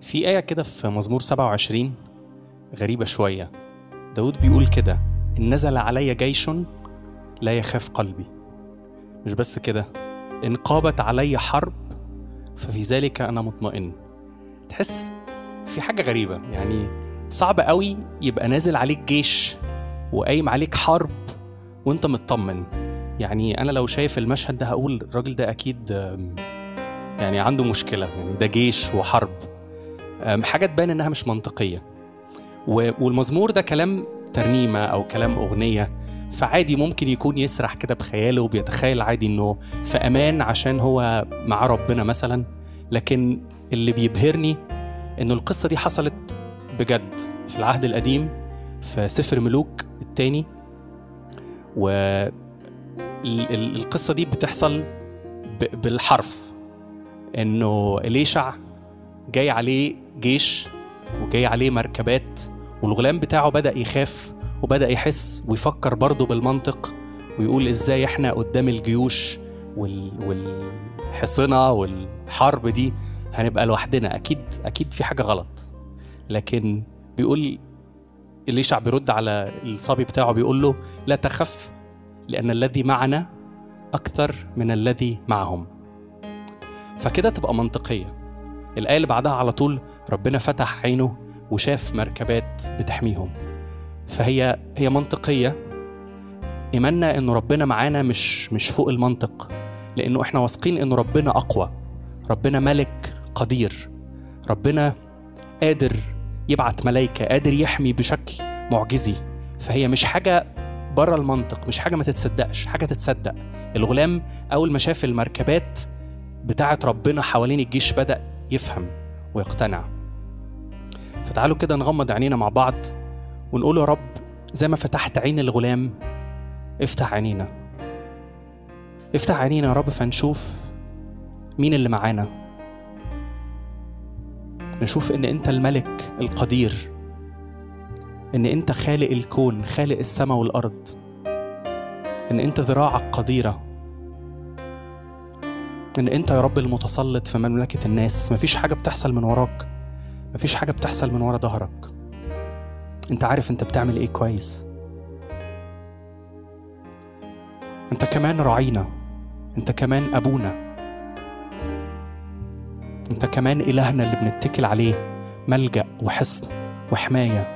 في آية كده في مزمور 27 غريبة شوية داود بيقول كده إن نزل علي جيش لا يخاف قلبي مش بس كده إن قابت علي حرب ففي ذلك أنا مطمئن تحس في حاجة غريبة يعني صعب قوي يبقى نازل عليك جيش وقايم عليك حرب وانت مطمن يعني انا لو شايف المشهد ده هقول الراجل ده اكيد آم، يعني عنده مشكلة يعني ده جيش وحرب آم، حاجة تبان انها مش منطقية و- والمزمور ده كلام ترنيمة او كلام اغنية فعادي ممكن يكون يسرح كده بخياله وبيتخيل عادي انه في امان عشان هو مع ربنا مثلا لكن اللي بيبهرني انه القصة دي حصلت بجد في العهد القديم في سفر ملوك التاني و ال- ال- القصة دي بتحصل ب- بالحرف انه إليشع جاي عليه جيش وجاي عليه مركبات والغلام بتاعه بدأ يخاف وبدأ يحس ويفكر برضه بالمنطق ويقول ازاي احنا قدام الجيوش وال... والحصنة والحرب دي هنبقى لوحدنا اكيد اكيد في حاجة غلط لكن بيقول إليشع بيرد على الصبي بتاعه بيقول له لا تخف لأن الذي معنا أكثر من الذي معهم فكده تبقى منطقية الآية اللي بعدها على طول ربنا فتح عينه وشاف مركبات بتحميهم فهي هي منطقية إيماننا إنه ربنا معانا مش مش فوق المنطق لأنه إحنا واثقين إنه ربنا أقوى ربنا ملك قدير ربنا قادر يبعت ملايكة قادر يحمي بشكل معجزي فهي مش حاجة بره المنطق مش حاجة ما تتصدقش حاجة تتصدق الغلام أول ما شاف المركبات بتاعة ربنا حوالين الجيش بدأ يفهم ويقتنع فتعالوا كده نغمض عينينا مع بعض ونقول يا رب زي ما فتحت عين الغلام افتح عينينا افتح عينينا يا رب فنشوف مين اللي معانا نشوف ان انت الملك القدير ان انت خالق الكون خالق السماء والارض ان انت ذراعك قديره ان انت يا رب المتسلط في مملكه الناس مفيش حاجه بتحصل من وراك مفيش حاجه بتحصل من ورا ظهرك انت عارف انت بتعمل ايه كويس انت كمان راعينا انت كمان ابونا انت كمان الهنا اللي بنتكل عليه ملجا وحصن وحمايه